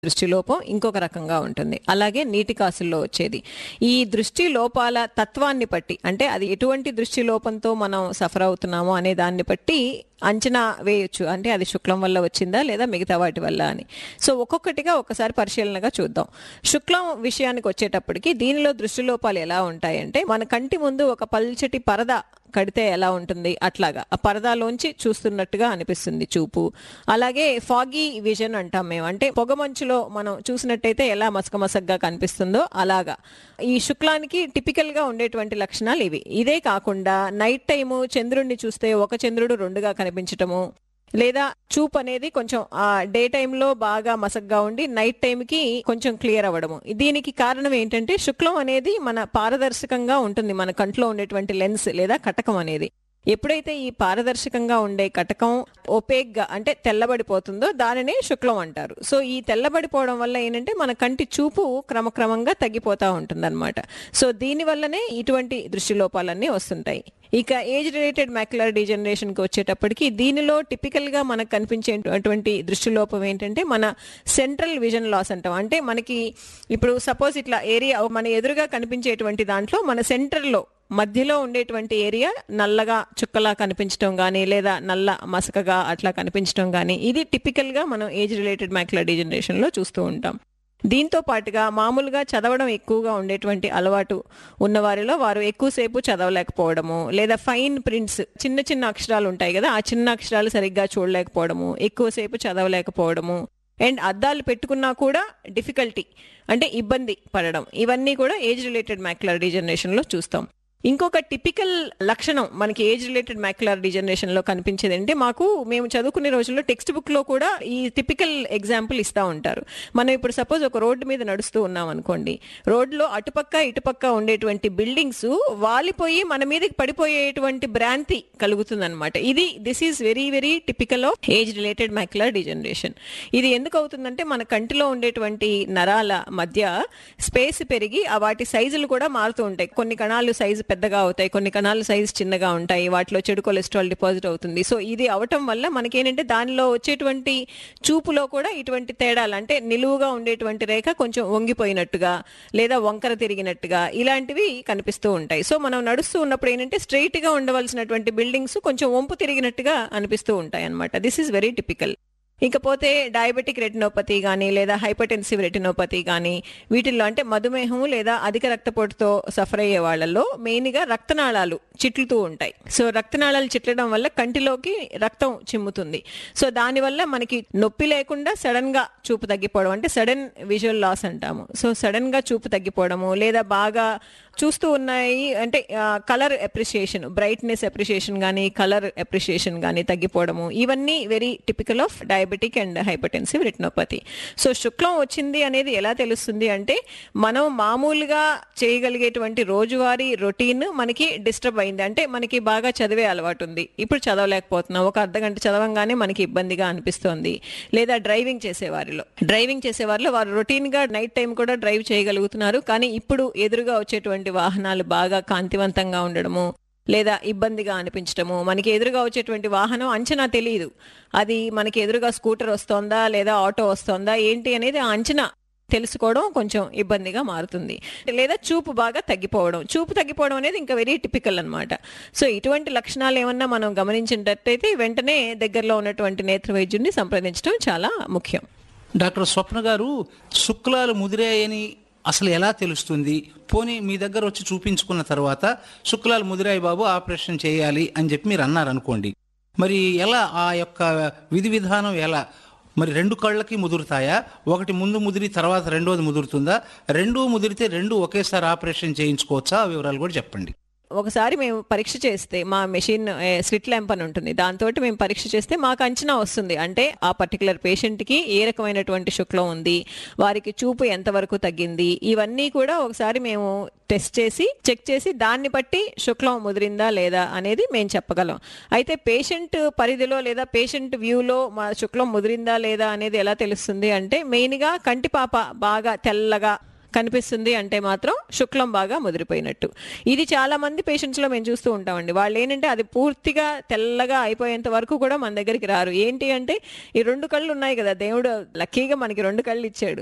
దృష్టి లోపం ఇంకొక రకంగా ఉంటుంది అలాగే నీటి కాసుల్లో వచ్చేది ఈ దృష్టి లోపాల తత్వాన్ని బట్టి అంటే అది ఎటువంటి దృష్టి లోపంతో మనం సఫర్ అవుతున్నామో అనే దాన్ని బట్టి అంచనా వేయొచ్చు అంటే అది శుక్లం వల్ల వచ్చిందా లేదా మిగతా వాటి వల్ల అని సో ఒక్కొక్కటిగా ఒకసారి పరిశీలనగా చూద్దాం శుక్లం విషయానికి వచ్చేటప్పటికి దీనిలో దృష్టి లోపాలు ఎలా ఉంటాయంటే మన కంటి ముందు ఒక పల్చటి పరద కడితే ఎలా ఉంటుంది అట్లాగా ఆ పరదాలోంచి చూస్తున్నట్టుగా అనిపిస్తుంది చూపు అలాగే ఫాగీ విజన్ అంటాం మేము అంటే పొగమంచులో మనం చూసినట్టయితే ఎలా మసక మసగ్గా కనిపిస్తుందో అలాగా ఈ శుక్లానికి టిపికల్ గా ఉండేటువంటి లక్షణాలు ఇవి ఇదే కాకుండా నైట్ టైము చంద్రుడిని చూస్తే ఒక చంద్రుడు రెండుగా కనిపించటము లేదా చూప్ అనేది కొంచెం ఆ డే టైంలో బాగా మసగ్గా ఉండి నైట్ టైంకి కొంచెం క్లియర్ అవ్వడము దీనికి కారణం ఏంటంటే శుక్లం అనేది మన పారదర్శకంగా ఉంటుంది మన కంట్లో ఉండేటువంటి లెన్స్ లేదా కటకం అనేది ఎప్పుడైతే ఈ పారదర్శకంగా ఉండే కటకం ఒపేక్గా అంటే తెల్లబడిపోతుందో దానినే శుక్లం అంటారు సో ఈ తెల్లబడిపోవడం వల్ల ఏంటంటే మన కంటి చూపు క్రమక్రమంగా తగ్గిపోతూ ఉంటుంది సో దీని వల్లనే ఇటువంటి దృష్టి లోపాలన్నీ వస్తుంటాయి ఇక ఏజ్ రిలేటెడ్ మ్యాక్యులర్ డిజనరేషన్కి వచ్చేటప్పటికి దీనిలో టిపికల్గా మనకు కనిపించేటువంటి దృష్టి లోపం ఏంటంటే మన సెంట్రల్ విజన్ లాస్ అంటాం అంటే మనకి ఇప్పుడు సపోజ్ ఇట్లా ఏరియా మన ఎదురుగా కనిపించేటువంటి దాంట్లో మన సెంటర్లో మధ్యలో ఉండేటువంటి ఏరియా నల్లగా చుక్కలా కనిపించడం కానీ లేదా నల్ల మసకగా అట్లా కనిపించడం కానీ ఇది టిపికల్గా మనం ఏజ్ రిలేటెడ్ మ్యాక్యులర్ డిజనరేషన్లో చూస్తూ ఉంటాం దీంతో పాటుగా మామూలుగా చదవడం ఎక్కువగా ఉండేటువంటి అలవాటు ఉన్నవారిలో వారు ఎక్కువసేపు చదవలేకపోవడము లేదా ఫైన్ ప్రింట్స్ చిన్న చిన్న అక్షరాలు ఉంటాయి కదా ఆ చిన్న అక్షరాలు సరిగ్గా చూడలేకపోవడము ఎక్కువసేపు చదవలేకపోవడము అండ్ అద్దాలు పెట్టుకున్నా కూడా డిఫికల్టీ అంటే ఇబ్బంది పడడం ఇవన్నీ కూడా ఏజ్ రిలేటెడ్ మ్యాక్యులర్ డిజనరేషన్లో చూస్తాం ఇంకొక టిపికల్ లక్షణం మనకి ఏజ్ రిలేటెడ్ మ్యాక్యులర్ డిజనరేషన్ లో కనిపించేది అంటే మాకు మేము చదువుకునే రోజుల్లో టెక్స్ట్ బుక్ లో కూడా ఈ టిపికల్ ఎగ్జాంపుల్ ఇస్తా ఉంటారు మనం ఇప్పుడు సపోజ్ ఒక రోడ్డు మీద నడుస్తూ ఉన్నాం అనుకోండి రోడ్లో అటుపక్క ఇటుపక్క ఉండేటువంటి బిల్డింగ్స్ వాలిపోయి మన మీదకి పడిపోయేటువంటి భ్రాంతి కలుగుతుంది అనమాట ఇది this is very very typical of age related macular degeneration ఇది ఎందుకు అవుతుందంటే మన కంటిలో ఉండేటువంటి నరాల మధ్య స్పేస్ పెరిగి ఆ వాటి సైజులు కూడా మారుతూ ఉంటాయి కొన్ని కణాలు సైజు పెద్దగా అవుతాయి కొన్ని కణాలు సైజు చిన్నగా ఉంటాయి వాటిలో చెడు కొలెస్ట్రాల్ డిపాజిట్ అవుతుంది సో ఇది అవటం వల్ల మనకేంటంటే దానిలో వచ్చేటువంటి చూపులో కూడా ఇటువంటి తేడాలు అంటే నిలువుగా ఉండేటువంటి రేఖ కొంచెం వంగిపోయినట్టుగా లేదా వంకర తిరిగినట్టుగా ఇలాంటివి కనిపిస్తూ ఉంటాయి సో మనం నడుస్తూ ఉన్నప్పుడు ఏంటంటే స్ట్రైట్ గా ఉండవలసినటువంటి బిల్డింగ్స్ కొంచెం వంపు తిరిగినట్టుగా అనిపిస్తూ ఉంటాయి అనమాట దిస్ ఈస్ వెరీ టిపికల్ ఇకపోతే డయాబెటిక్ రెటినోపతి కానీ లేదా హైపర్టెన్సివ్ రెటినోపతి కానీ వీటిల్లో అంటే మధుమేహం లేదా అధిక రక్తపోటుతో సఫర్ అయ్యే వాళ్ళల్లో మెయిన్గా రక్తనాళాలు చిట్లుతూ ఉంటాయి సో రక్తనాళాలు చిట్లడం వల్ల కంటిలోకి రక్తం చిమ్ముతుంది సో దానివల్ల మనకి నొప్పి లేకుండా సడన్ గా చూపు తగ్గిపోవడం అంటే సడన్ విజువల్ లాస్ అంటాము సో సడన్ గా చూపు తగ్గిపోవడము లేదా బాగా చూస్తూ ఉన్నాయి అంటే కలర్ అప్రిషియేషన్ బ్రైట్నెస్ అప్రిషియేషన్ కానీ కలర్ అప్రిషియేషన్ కానీ తగ్గిపోవడము ఇవన్నీ very typical of diabetic and hypertensive retinopathy so శుక్లం వచ్చింది అనేది ఎలా తెలుస్తుంది అంటే మనం మామూలుగా చేయగలిగేటువంటి రోజువారీ రొటీన్ మనకి డిస్టర్బ్ అయింది అంటే మనకి బాగా చదివే అలవాటు ఉంది ఇప్పుడు చదవలేకపోతున్నాం ఒక అర్ధ గంట చదవంగానే మనకి ఇబ్బందిగా అనిపిస్తోంది లేదా డ్రైవింగ్ చేసేవారిలో డ్రైవింగ్ చేసేవారిలో వారు రొటీన్ గా నైట్ టైం కూడా డ్రైవ్ చేయగలుగుతున్నారు కానీ ఇప్పుడు ఎదురుగా వచ్చేటువంటి వాహనాలు బాగా కాంతివంతంగా ఉండడము లేదా ఇబ్బందిగా అనిపించడము మనకి ఎదురుగా వచ్చేటువంటి వాహనం అంచనా తెలియదు అది మనకి ఎదురుగా స్కూటర్ వస్తోందా లేదా ఆటో వస్తోందా ఏంటి అనేది ఆ అంచనా తెలుసుకోవడం కొంచెం ఇబ్బందిగా మారుతుంది లేదా చూపు బాగా తగ్గిపోవడం చూపు తగ్గిపోవడం అనేది ఇంకా వెరీ టిపికల్ అనమాట సో ఇటువంటి లక్షణాలు ఏమన్నా మనం గమనించినట్టయితే వెంటనే దగ్గరలో ఉన్నటువంటి నేత్ర వైద్యుడిని సంప్రదించడం చాలా ముఖ్యం డాక్టర్ స్వప్న గారు శుక్లాలు ముదిరాయని అసలు ఎలా తెలుస్తుంది పోనీ మీ దగ్గర వచ్చి చూపించుకున్న తర్వాత శుక్లాలు ముదిరాయి బాబు ఆపరేషన్ చేయాలి అని చెప్పి మీరు అన్నారు అనుకోండి మరి ఎలా ఆ యొక్క విధి విధానం ఎలా మరి రెండు కళ్ళకి ముదురుతాయా ఒకటి ముందు ముదిరి తర్వాత రెండోది ముదురుతుందా రెండు ముదిరితే రెండు ఒకేసారి ఆపరేషన్ చేయించుకోవచ్చా ఆ వివరాలు కూడా చెప్పండి ఒకసారి మేము పరీక్ష చేస్తే మా మెషిన్ స్లిట్ ల్యాంప్ అని ఉంటుంది దాంతో మేము పరీక్ష చేస్తే మాకు అంచనా వస్తుంది అంటే ఆ పర్టికులర్ పేషెంట్కి ఏ రకమైనటువంటి శుక్లం ఉంది వారికి చూపు ఎంతవరకు తగ్గింది ఇవన్నీ కూడా ఒకసారి మేము టెస్ట్ చేసి చెక్ చేసి దాన్ని బట్టి శుక్లం ముదిరిందా లేదా అనేది మేము చెప్పగలం అయితే పేషెంట్ పరిధిలో లేదా పేషెంట్ వ్యూలో మా శుక్లం ముదిరిందా లేదా అనేది ఎలా తెలుస్తుంది అంటే మెయిన్గా కంటిపాప బాగా తెల్లగా కనిపిస్తుంది అంటే మాత్రం శుక్లం బాగా ముదిరిపోయినట్టు ఇది చాలా మంది పేషెంట్స్ లో మేము చూస్తూ ఉంటామండి వాళ్ళు ఏంటంటే అది పూర్తిగా తెల్లగా అయిపోయేంత వరకు కూడా మన దగ్గరికి రారు ఏంటి అంటే ఈ రెండు కళ్ళు ఉన్నాయి కదా దేవుడు లక్కీగా మనకి రెండు కళ్ళు ఇచ్చాడు